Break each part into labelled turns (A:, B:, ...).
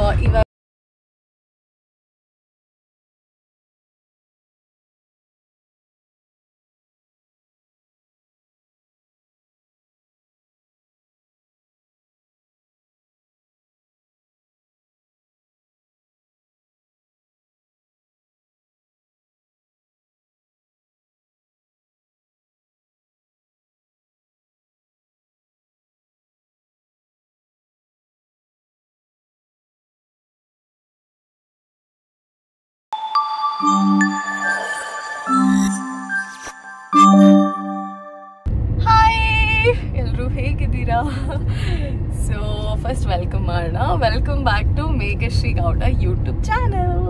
A: ಇವಾಗ ಹಾಯ್ ಎಲ್ಲರೂ ಹೇಗಿದ್ದೀರಾ ಸೊ ಫಸ್ಟ್ ವೆಲ್ಕಮ್ ಮಾಡೋಣ welcome back to Meghashree Gowda YouTube channel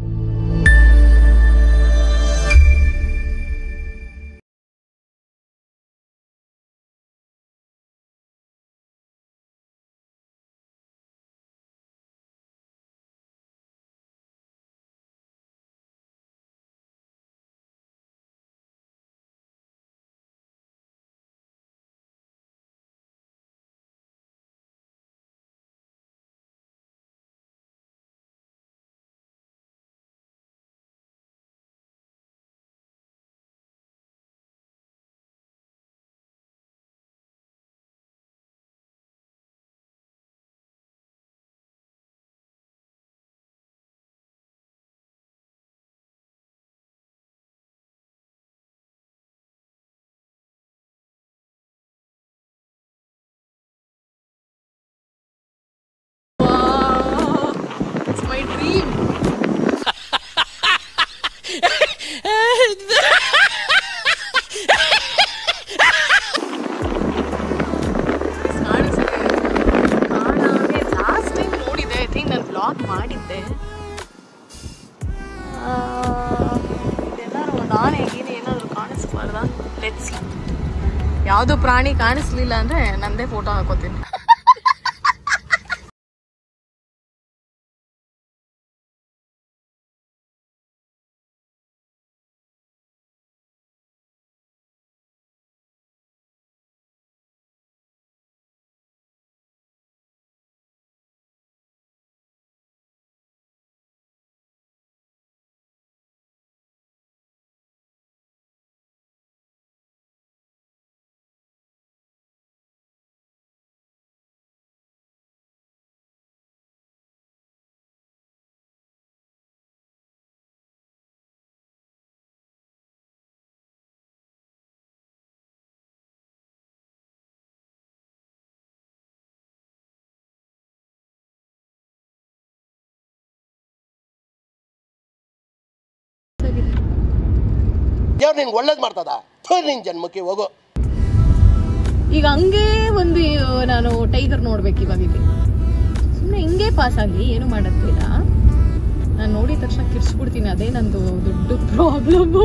A: It's my dream. Last time ನೋಡಿದೆ ಐ ಥಿಂಕ್ ನಾನು ಬ್ಲಾಗ್ ಮಾಡಿದ್ದೆ ಆ, ಇದೆಲ್ಲಾರು ಒಂದು ಆನೆ ಗೀನೆ ಏನಾದರೂ ಕಾಣಿಸ್ಬಾರ್ದಾ ಲೆಟ್ಸ್ ಯಾವುದು ಪ್ರಾಣಿ ಕಾಣಿಸ್ಲಿಲ್ಲ ಅಂದ್ರೆ ನಂದೇ ಫೋಟೋ ಹಾಕೋತೀನಿ
B: ದೇವ್ರು ನಿನ್ಗೆ ಒಳ್ಳೇದು ಮಾಡ್ತದ ನಿನ್ ಜನ್ಮಕ್ಕೆ ಹೋಗು
A: ಈಗ ಹಂಗೆ ಒಂದು ನಾನು ಟೈಗರ್ ನೋಡ್ಬೇಕು ಇವಾಗ ಇಲ್ಲಿ ಸುಮ್ಮನೆ ಹಿಂಗೆ ಪಾಸ್ ಆಗಿ ಏನು ಮಾಡೋದಿಲ್ಲ ನಾನು ನೋಡಿದ ತಕ್ಷಣ ಕಿರ್ಸ್ಬಿಡ್ತೀನಿ ಅದೇ ನಂದು ದೊಡ್ಡ ಪ್ರಾಬ್ಲಮ್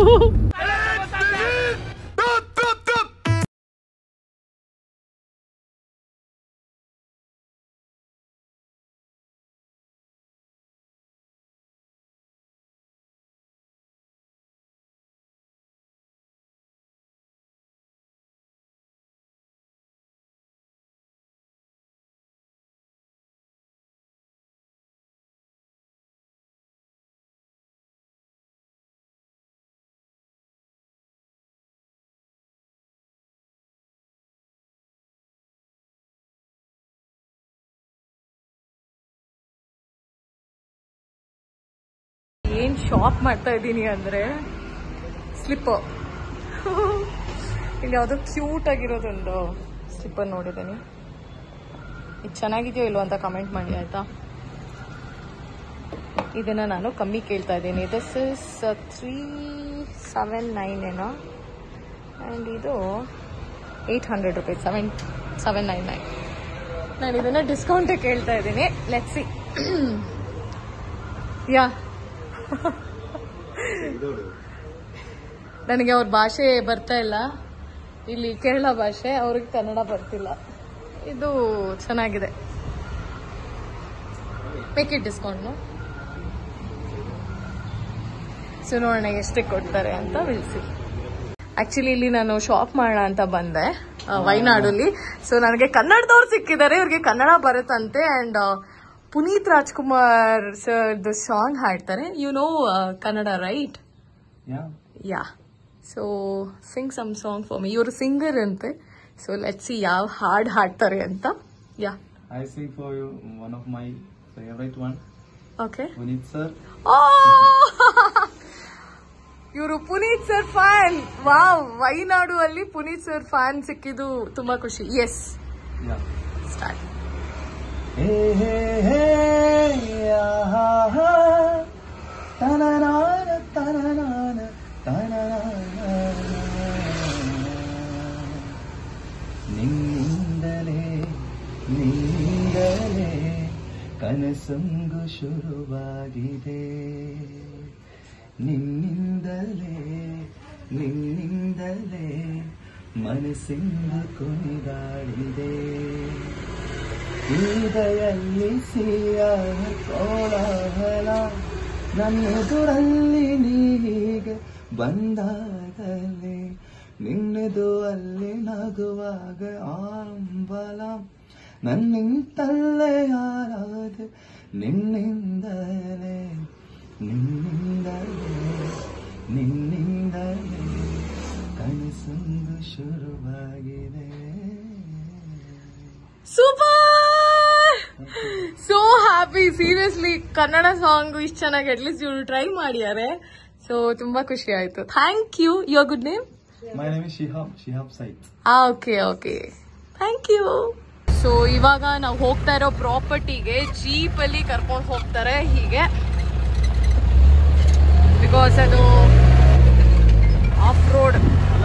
A: ಏನ್ ಶಾಪ್ ಮಾಡ್ತಾ ಇದ್ದೀನಿ ಅಂದ್ರೆ ಸ್ಲಿಪ್ಪರ್ ಇಲ್ಲಿ ಯಾವುದೋ ಕ್ಯೂಟ್ ಆಗಿರೋದೊಂದು ಸ್ಲಿಪ್ಪರ್ ನೋಡಿದ್ದೀನಿ ಇದು ಚೆನ್ನಾಗಿದೆಯೋ ಇಲ್ವೋ ಅಂತ ಕಮೆಂಟ್ ಮಾಡಿ ಆಯ್ತಾ ಇದನ್ನ ನಾನು ಕಮ್ಮಿ ಕೇಳ್ತಾ ಇದ್ದೀನಿ this is three seven nine ಏನೋ ಆ್ಯಂಡ್ ಇದು eight hundred rupees seven seven nine nine ನಾನು ಇದನ್ನ ಡಿಸ್ಕೌಂಟೇ ಕೇಳ್ತಾ ಇದ್ದೀನಿ ಲೆಟ್ಸಿ ಯಾ ನನಗೆ ಅವ್ರ ಭಾಷೆ ಬರ್ತಾ ಇಲ್ಲ ಇಲ್ಲಿ ಕೇರಳ ಭಾಷೆ ಅವ್ರಿಗೆ ಕನ್ನಡ ಬರ್ತಿಲ್ಲ ಇದು ಚೆನ್ನಾಗಿದೆ ಮೇಕ್ ಇಟ್ ಡಿಸ್ಕೌಂಟ್ ಸೊ ನೋಡೋಣ ಎಷ್ಟಕ್ಕೆ ಕೊಡ್ತಾರೆ ಅಂತ ವಿಳಿಸಿ ಆಕ್ಚುಲಿ ಇಲ್ಲಿ ನಾನು ಶಾಪ್ ಮಾಡೋಣ ಅಂತ ಬಂದೆ ಆ, ವಯನಾಡಲ್ಲಿ ಸೊ ನನಗೆ ಕನ್ನಡದವ್ರು ಸಿಕ್ಕಿದ್ದಾರೆ ಇವ್ರಿಗೆ ಕನ್ನಡ ಬರುತ್ತಂತೆ and Puneeth Rajkumar sir song ಹಾಡ್ತಾರೆ you know Kannada right
C: Yeah,
A: yeah so sing some song for me ಇವರು ಸಿಂಗರ್ ಅಂತೆ ಸೊ ಲೆಟ್ ಸಿ ಯಾವ ಹಾಡ್ ಹಾಡ್ತಾರೆ ಅಂತ yeah
C: I sing for you one of my favorite one,
A: okay
C: Punit sir.
A: ಇವರು Puneeth sir fan wow Wayanad ಅಲ್ಲಿ Puneeth sir fan ಸಿಕ್ಕಿದ್ದು ತುಂಬಾ ಖುಷಿ yes
C: Yeah.
A: Start
C: Hey, hey, hey, ah, ah, ah. Ta-na-na-na, ta-na-na-na, ta-na-na-na. ನಿನ್ನಿಂದಲೇ ನಿನ್ನಿಂದಲೇ ಕನಸಂಗು ಶುರುವಾಗಿದೆ ನಿನ್ನಿಂದಲೇ ನಿನ್ನಿಂದಲೇ ಮನಸ್ಸಿಂದು ಕುಣಿದಾಡಿದೆ ಹೃದಯಲ್ಲಿ ಸಿಹಿಯಾದ ಕೋಲಾಹಲ ನನ್ನೆದುರಲ್ಲಿ ನೀಗೆ ಬಂದಾಗಲೇ ನಿನ್ನೆದು ಅಲ್ಲಿ ನಗುವಾಗ ಆಂಬಲ ನನ್ನಿಂತಲ್ಲೇ ಯಾರಾದ ನಿನ್ನಿಂದಲೇ ನಿನ್ನಿಂದಲೇ ನಿನ್ನಿಂದಲೇ ಕನಸೊಂದು ಶುರುವಾಗಿದೆ
A: super so happy seriously Kannada song ಇಷ್ಟು ಚೆನ್ನಾಗಿ ಅಟ್ಲೀಸ್ಟ್ ಇವ್ರು ಟ್ರೈ ಮಾಡಿದ್ದಾರೆ ಸೊ ತುಂಬಾ ಖುಷಿ ಆಯ್ತು thank you your good name
C: My name is Shihab, Shihab Said.
A: Okay okay thank you so ಇವಾಗ ನಾವು ಹೋಗ್ತಾ ಇರೋ ಪ್ರಾಪರ್ಟಿಗೆ ಜೀಪ್ ಅಲ್ಲಿ ಕರ್ಕೊಂಡು ಹೋಗ್ತಾರೆ ಹೀಗೆ ಬಿಕಾಸ್ ಅದು ಆಫ್ ರೋಡ್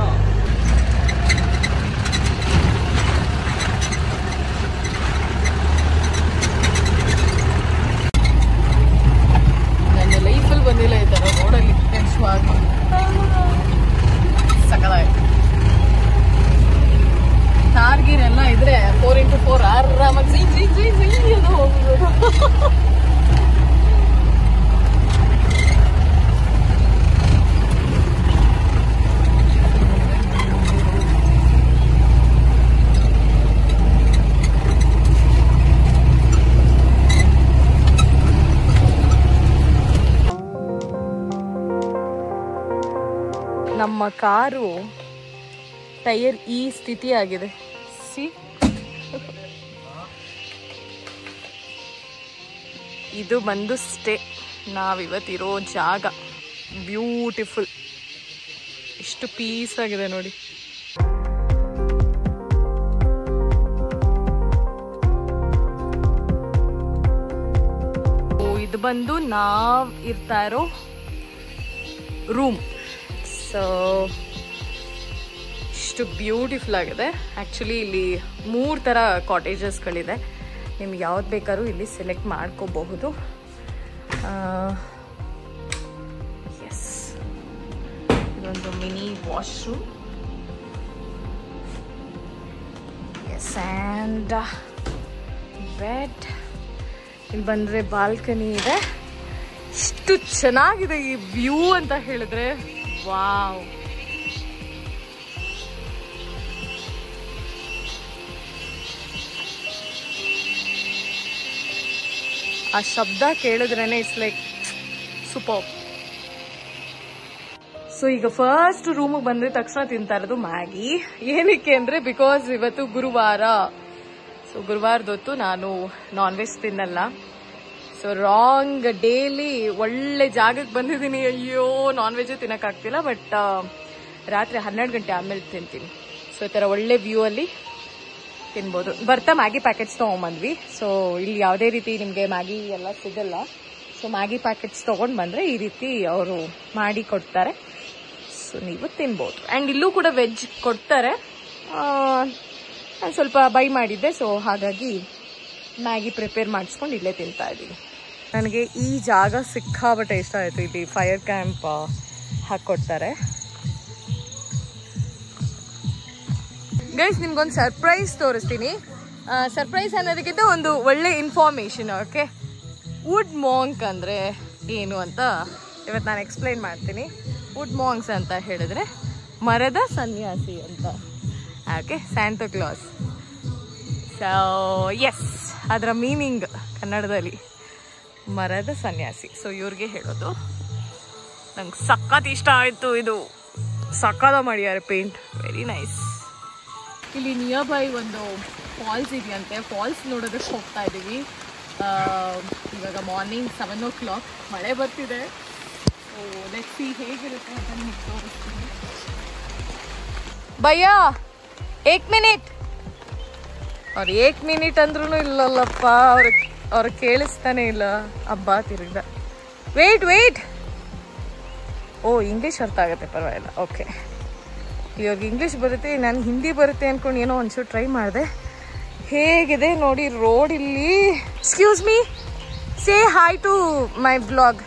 A: ನನ್ನ ಲೈಫಲ್ಲಿ ಬಂದಿಲ್ಲ ಈ ಥರ ರೋಡಲ್ಲಿ ನಿಜವಾಗಿ ಸಕಲಾಯ್ತು ಕಾರ್ ಗೀರ್ ಎಲ್ಲ ಇದ್ರೆ ಫೋರ್ ಇಂಟು ಫೋರ್ ಆರಾಮಾಗಿ ಝೀ ಝೀ ಝೀ ಝೀ ಅಂತ ಹೋಗ್ಬೋದು ನಮ್ಮ ಕಾರು ಟೈರ್ ಈ ಸ್ಥಿತಿ ಆಗಿದೆ ಸಿ ಇದು ಬಂದು ಸ್ಟೇ ನಾವಿವತ್ತಿರೋ ಜಾಗ ಬ್ಯೂಟಿಫುಲ್ ಎಷ್ಟು ಪೀಸ್ ಆಗಿದೆ ನೋಡಿ ಓ, ಇದು ಬಂದು ನಾವ್ ಇರ್ತಾ ಇರೋ ರೂಮ್ ಸೊ ಇಷ್ಟು ಬ್ಯೂಟಿಫುಲ್ ಆಗಿದೆ ಆ್ಯಕ್ಚುಲಿ ಇಲ್ಲಿ ಮೂರು ಥರ ಕಾಟೇಜಸ್ಗಳಿದೆ ನಿಮ್ಗೆ ಯಾವ್ದು ಬೇಕಾದ್ರೂ ಇಲ್ಲಿ ಸೆಲೆಕ್ಟ್ ಮಾಡ್ಕೋಬಹುದು ಎಸ್ ಇದೊಂದು mini washroom yes and bed ಇಲ್ಲಿ ಬಂದರೆ ಬಾಲ್ಕನಿ ಇದೆ ಇಷ್ಟು ಚೆನ್ನಾಗಿದೆ ಈ ವ್ಯೂ ಅಂತ ಹೇಳಿದ್ರೆ ವಾವ್ ಆ ಶಬ್ದ ಕೇಳಿದ್ರೇನೆ ಇಟ್ಸ್ ಲೈಕ್ ಸೂಪರ್ ಸೊ ಈಗ ಫಸ್ಟ್ ರೂಮಿಗೆ ಬಂದಿದ ತಕ್ಷಣ ತಿಂತಾ ಇರೋದು ಮ್ಯಾಗಿ ಏನಕ್ಕೆ ಅಂದ್ರೆ ಬಿಕಾಸ್ ಇವತ್ತು ಗುರುವಾರ ಸೊ ಗುರುವಾರದೊತ್ತು ನಾನು ನಾನ್ ವೆಜ್ ತಿನ್ನಲ್ಲ ಸೊ ರಾಂಗ್ ಡೇಲಿ ಒಳ್ಳೆ ಜಾಗಕ್ಕೆ ಬಂದಿದ್ದೀನಿ ಅಯ್ಯೋ ನಾನ್ ವೆಜ್ ತಿನ್ನಕ್ಕಾಗ್ತಿಲ್ಲ ಬಟ್ ರಾತ್ರಿ ಹನ್ನೆರಡು ಗಂಟೆ ಆದ್ಮೇಲೆ ತಿಂತೀನಿ ಸೊ ಈ ಥರ ಒಳ್ಳೆ ವ್ಯೂ ಅಲ್ಲಿ ತಿನ್ಬೋದು ಬರ್ತಾ ಮ್ಯಾಗಿ ಪ್ಯಾಕೆಟ್ಸ್ ತೊಗೊಂಬಂದ್ವಿ ಸೊ ಇಲ್ಲಿ ಯಾವುದೇ ರೀತಿ ನಿಮಗೆ ಮ್ಯಾಗಿ ಎಲ್ಲ ಸಿಗಲ್ಲ ಸೊ ಮ್ಯಾಗಿ ಪ್ಯಾಕೆಟ್ಸ್ ತೊಗೊಂಡು ಬಂದರೆ ಈ ರೀತಿ ಅವರು ಮಾಡಿ ಕೊಡ್ತಾರೆ ಸೊ ನೀವು ತಿನ್ಬೋದು ಆ್ಯಂಡ್ ಇಲ್ಲೂ ಕೂಡ ವೆಜ್ ಕೊಡ್ತಾರೆ ನಾನು ಸ್ವಲ್ಪ ಬೈ ಮಾಡಿದ್ದೆ ಸೊ ಹಾಗಾಗಿ ಮ್ಯಾಗಿ ಪ್ರಿಪೇರ್ ಮಾಡಿಸ್ಕೊಂಡು ಇಲ್ಲೇ ತಿಂತಾ ಇದ್ದೀನಿ ನನಗೆ ಈ ಜಾಗ ಸಿಕ್ಕಾಬಟ್ಟೆ ಇಷ್ಟ ಆಯಿತು ಇಲ್ಲಿ ಫೈರ್ ಕ್ಯಾಂಪ್ ಹಾಕ್ಕೊಡ್ತಾರೆ ಗೈಸ್ ನಿಮ್ಗೊಂದು ಸರ್ಪ್ರೈಸ್ ತೋರಿಸ್ತೀನಿ ಸರ್ಪ್ರೈಸ್ ಅನ್ನೋದಕ್ಕಿಂತ ಒಂದು ಒಳ್ಳೆ ಇನ್ಫಾರ್ಮೇಷನ್ ಓಕೆ ವುಡ್ ಮಾಂಕ್ ಅಂದರೆ ಏನು ಅಂತ ಇವತ್ತು ನಾನು ಎಕ್ಸ್ಪ್ಲೈನ್ ಮಾಡ್ತೀನಿ ವುಡ್ ಮಾಂಕ್ಸ್ ಅಂತ ಹೇಳಿದ್ರೆ ಮರದ ಸನ್ಯಾಸಿ ಅಂತ okay Santo Klaus so yes ಅದರ ಮೀನಿಂಗ್ ಕನ್ನಡದಲ್ಲಿ ಮರದ ಸನ್ಯಾಸಿ ಸೊ ಇವ್ರಿಗೆ ಹೇಳೋದು ನಂಗೆ ಸಖತ್ ಇಷ್ಟ ಆಯಿತು ಇದು ಸಕ್ಕದ ಮಾಡಿದ್ದಾರೆ ಪೇಂಟ್ ವೆರಿ ನೈಸ್ ಇಲ್ಲಿ ನಿಯರ್ ಬೈ ಒಂದು ಫಾಲ್ಸ್ ಇದೆಯಂತೆ ಫಾಲ್ಸ್ ನೋಡೋದಕ್ಕೆ ಹೋಗ್ತಾ ಇದ್ದೀವಿ ಆ, ಇವಾಗ ಮಾರ್ನಿಂಗ್ ಸೆವೆನ್ ಓ ಕ್ಲಾಕ್ ಮಳೆ ಬರ್ತಿದೆ ಸೊ ಸಿ ಹೇಗಿರುತ್ತೆ ಅಂತ ನಿಮಗೆ ತೋರಿಸ್ತೀನಿ ಭಯ್ಯ ಏಕ್ ಮಿನಿಟ್ ಅವ್ರು ಏಕ್ ಮಿನಿಟ್ ಅಂದ್ರೂ ಇಲ್ಲಲ್ಲಪ್ಪ ಅವ್ರ ಅವ್ರು ಕೇಳಿಸ್ತಾನೆ ಇಲ್ಲ ಹಬ್ಬ ತಿರುಗ್ದ ವೇಟ್ ವೇಟ್ ಓ ಇಂಗ್ಲೀಷ್ ಅರ್ಥ ಆಗುತ್ತೆ ಪರವಾಗಿಲ್ಲ ಓಕೆ ಇವಾಗ ಇಂಗ್ಲೀಷ್ ಬರುತ್ತೆ ನಾನು ಹಿಂದಿ ಬರುತ್ತೆ ಅಂದ್ಕೊಂಡು ಏನೋ ಒಂಚೂರು ಟ್ರೈ ಮಾಡಿದೆ ಹೇಗಿದೆ ನೋಡಿ ರೋಡ್ ಇಲ್ಲಿ excuse me say hi to my blog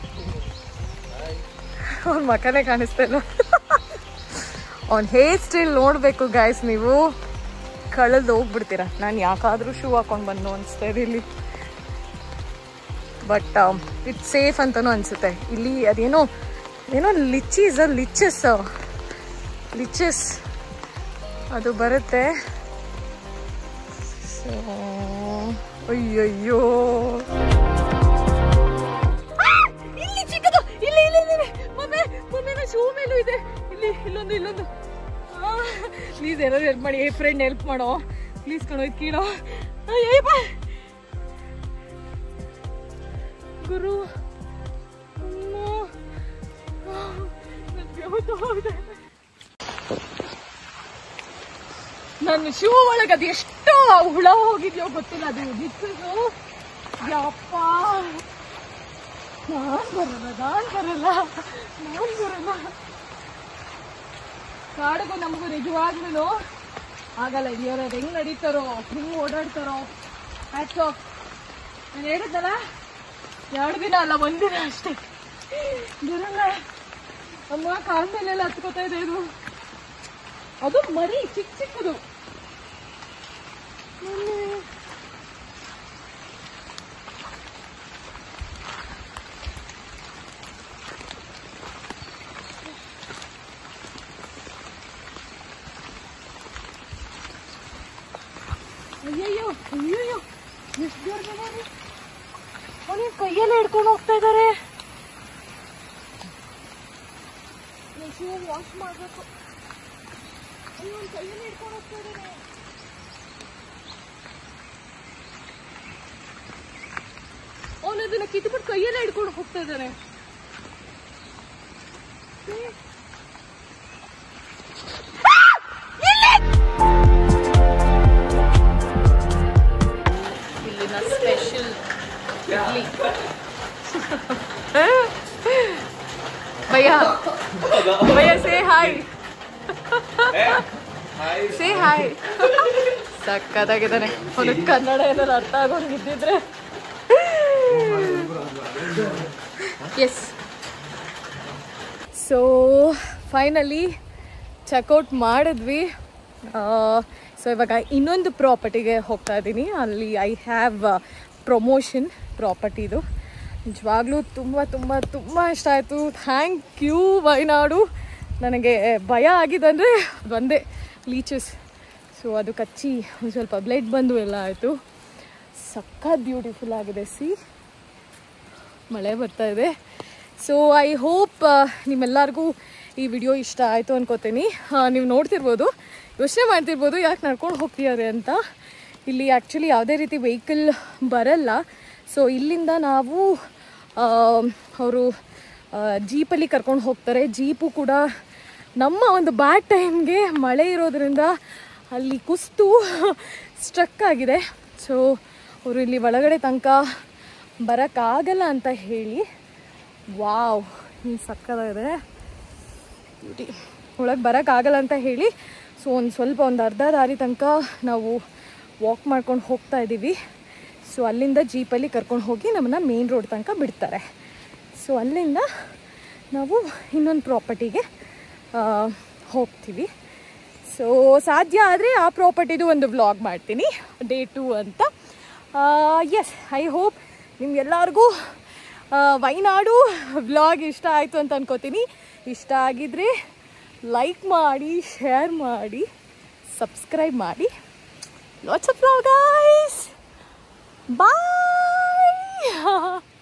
A: ಅವ್ನ ಮಕನೇ ಕಾಣಿಸ್ತಾ ಇಲ್ಲ ಅವ್ನ ಹೇರ್ ಸ್ಟೈಲ್ ನೋಡಬೇಕು ಗಾಯ್ಸ್ ನೀವು ಕಳೆದು ಹೋಗ್ಬಿಡ್ತೀರಾ ನಾನು ಯಾಕಾದರೂ ಶೂ ಹಾಕೊಂಡು ಬಂದು ಅನಿಸ್ತಾ ಇದೆ ಇಲ್ಲಿ ಬಟ್ ಇಟ್ಸ್ ಸೇಫ್ ಅಂತಲೂ ಅನಿಸುತ್ತೆ ಇಲ್ಲಿ ಅದೇನೋ ಏನೋ ಲಿಚೀಸ್ ಲಿಚಸ್ ಲಿಚಸ್ ಅದು ಬರುತ್ತೆ ಸೊ ಅಯ್ಯಯ್ಯೋ ಇಲ್ಲಿ ಚಿಕ್ಕದು ಇಲ್ಲಿ ಇಲ್ಲಿ ಇಲ್ಲಿ ಮಮ್ಮಿ ಮಮ್ಮಿನ ಶೂ ಮೇಲೂ ಇದೆ ಇಲ್ಲಿ ಇಲ್ಲೊಂದು ಇಲ್ಲೊಂದು ಪ್ಲೀಸ್ ಏನಾದ್ರು ಹೆಲ್ಪ್ ಮಾಡಿ ಏ ಫ್ರೆಂಡ್ ಹೆಲ್ಪ್ ಮಾಡೋ ಪ್ಲೀಸ್ ಕಣೋ ಇದು ಕೀಳೋ ಅಯ್ಯಪ್ಪ ಗುರು ಅಮ್ಮ. ನನ್ ಬೆವ್ತು ಹೋಗಿದೆ. ನನ್ನ ಶೂ ಒಳಗೆ ಅದು ಎಷ್ಟೋ ಹುಳ ಹೋಗಿದ್ಯೋ ಗೊತ್ತಿಲ್ಲ ಅದು ನಿಕ್ಕದು ಯಪ್ಪ ನಾನ್ ಬರಲ್ಲ ನಾನ್ ಬರಲ್ಲ ನಾನ್ ಬರಲ್ಲ ಕಾಡಿಗೂ ನಮಗೂ ನಿಜವಾಗ್ಲೂ ಆಗಲ್ಲ ಇವ್ರ ಹೆಂಗ್ ನಡೀತಾರೋ ಹೆಂಗ್ ಓಡಾಡ್ತಾರೋ ಆಯ್ತು ನಾನು ಹೇಳಿದ್ದಲ್ಲ ಎರಡು ದಿನ ಅಲ್ಲ ಒಂದಿನ ಅಷ್ಟೇ ಬರಲ್ಲ ಅಮ್ಮ ಕಾಲ ಮೇಲೆಲ್ಲ ಹತ್ಕೋತಾ ಇದೆ ಇದು ಅದು ಮರಿ ಚಿಕ್ಕ ಚಿಕ್ಕದು ಮಮ್ಮಿ. ಅಯ್ಯಯ್ಯೋ ಅಯ್ಯಯ್ಯೋ ಎಷ್ಟು ಜೋರ್ ನೋಡಿ ಅವನಿಗೆ ಕೈಯಲ್ಲೇ ಹಿಡ್ಕೊಂಡು ಹೋಗ್ತಾ ಇದ್ದಾರೆ ಶೂ ವಾಶ್ ಮಾಡಬೇಕು ಅಯ್ಯೋ ಅವ್ನ್ ಕೈಯಲ್ಲೇ ಹಿಡ್ಕೊಂಡು ಹೋಗ್ತಾ ಇದ್ದಾರೆ ಅವನು ಅದನ್ನ ಕಿತ್ಬಿಟ್ಟು ಕೈಯಲ್ಲೇ ಹಿಡ್ಕೊಂಡು ಹೋಗ್ತಾ ಇದ್ದಾನೆ ಇಲ್ಲಿನ ಸ್ಪೆಷಲ್ ಇಡ್ಲಿ ಭಯ್ಯ ಭಯ್ಯ ಸೇ ಹಾಯ್ ಸೇ ಹಾಯ್ ಸಕ್ಕತ್ತಾಗಿದ್ದಾನೆ ಅವನಿಗೆ ಕನ್ನಡ ಏನಾರು ಅರ್ಥ ಆಗೋಂಗಿದ್ದಿದ್ರೆ ಎಸ್ ಸೊ ಫೈನಲಿ ಚೆಕ್ಔಟ್ ಮಾಡಿದ್ವಿ ಸೊ ಇವಾಗ ಇನ್ನೊಂದು ಪ್ರಾಪರ್ಟಿಗೆ ಹೋಗ್ತಾ ಇದ್ದೀನಿ ಅಲ್ಲಿ ಐ ಹ್ಯಾವ್ ಪ್ರಮೋಷನ್ ಪ್ರಾಪರ್ಟಿದು ನಿಜವಾಗ್ಲೂ ತುಂಬ ತುಂಬ ತುಂಬ ಇಷ್ಟ ಆಯಿತು ಥ್ಯಾಂಕ್ ಯು ವಯನಾಡು ನನಗೆ ಭಯ ಆಗಿದ್ದಂದರೆ ಒಂದೇ ಲೀಚಸ್ ಸೊ ಅದು ಕಚ್ಚಿ ಒಂದು ಸ್ವಲ್ಪ ಬ್ಲಡ್ ಬಂದು ಎಲ್ಲ ಆಯಿತು ಸಖತ್ ಬ್ಯೂಟಿಫುಲ್ ಆಗಿದೆ ಸಿ ಮಳೆ ಬರ್ತಾ ಇದೆ ಸೊ ಐ ಹೋಪ್ ನಿಮ್ಮೆಲ್ಲರಿಗೂ ಈ ವಿಡಿಯೋ ಇಷ್ಟ ಆಯಿತು ಅನ್ಕೋತೀನಿ ನೀವು ನೋಡ್ತಿರ್ಬೋದು ಯೋಚನೆ ಮಾಡ್ತಿರ್ಬೋದು ಯಾಕೆ ನಡ್ಕೊಂಡು ಹೋಗ್ತಿದ್ದಾರೆ ಅಂತ ಇಲ್ಲಿ ಆ್ಯಕ್ಚುಲಿ ಯಾವುದೇ ರೀತಿ ವೆಹಿಕಲ್ ಬರಲ್ಲ ಸೊ ಇಲ್ಲಿಂದ ನಾವು ಅವರು ಜೀಪಲ್ಲಿ ಕರ್ಕೊಂಡು ಹೋಗ್ತಾರೆ ಜೀಪು ಕೂಡ ನಮ್ಮ ಒಂದು ಬ್ಯಾಡ್ ಟೈಮ್ಗೆ ಮಳೆ ಇರೋದ್ರಿಂದ ಅಲ್ಲಿ ಕುಸ್ತು ಸ್ಟ್ರಕ್ ಆಗಿದೆ ಸೊ ಅವರು ಇಲ್ಲಿ ಒಳಗಡೆ ತನಕ ಬರೋಕ್ಕಾಗಲ್ಲ ಅಂತ ಹೇಳಿ ವಾವ್ ಹಿಂಗೆ ಸಕ್ಕದಾಗಿದೆ ಬ್ಯೂಟಿ ಒಳಗೆ ಬರೋಕ್ಕಾಗಲ್ಲ ಅಂತ ಹೇಳಿ ಸೊ ಒಂದು ಸ್ವಲ್ಪ ಒಂದು ಅರ್ಧ ದಾರಿ ತನಕ ನಾವು ವಾಕ್ ಮಾಡ್ಕೊಂಡು ಹೋಗ್ತಾ ಇದ್ದೀವಿ ಸೊ ಅಲ್ಲಿಂದ ಜೀಪಲ್ಲಿ ಕರ್ಕೊಂಡು ಹೋಗಿ ನಮ್ಮನ್ನು ಮೇನ್ ರೋಡ್ ತನಕ ಬಿಡ್ತಾರೆ ಸೊ ಅಲ್ಲಿಂದ ನಾವು ಇನ್ನೊಂದು ಪ್ರಾಪರ್ಟಿಗೆ ಹೋಗ್ತೀವಿ ಸೊ ಸಾಧ್ಯ ಆದರೆ ಆ ಪ್ರಾಪರ್ಟಿದು ಒಂದು ವ್ಲಾಗ್ ಮಾಡ್ತೀನಿ ಡೇ ಟು ಅಂತ ಎಸ್ ಐ ಹೋಪ್ ನಿಮ್ಗೆಲ್ಲರಿಗೂ ವೈನಾಡು ವ್ಲಾಗ್ ಇಷ್ಟ ಆಯಿತು ಅಂತ ಅನ್ಕೋತೀನಿ ಇಷ್ಟ ಆಗಿದ್ರೆ ಲೈಕ್ ಮಾಡಿ ಶೇರ್ ಮಾಡಿ ಸಬ್ಸ್ಕ್ರೈಬ್ ಮಾಡಿ lots of love guys bye Yeah.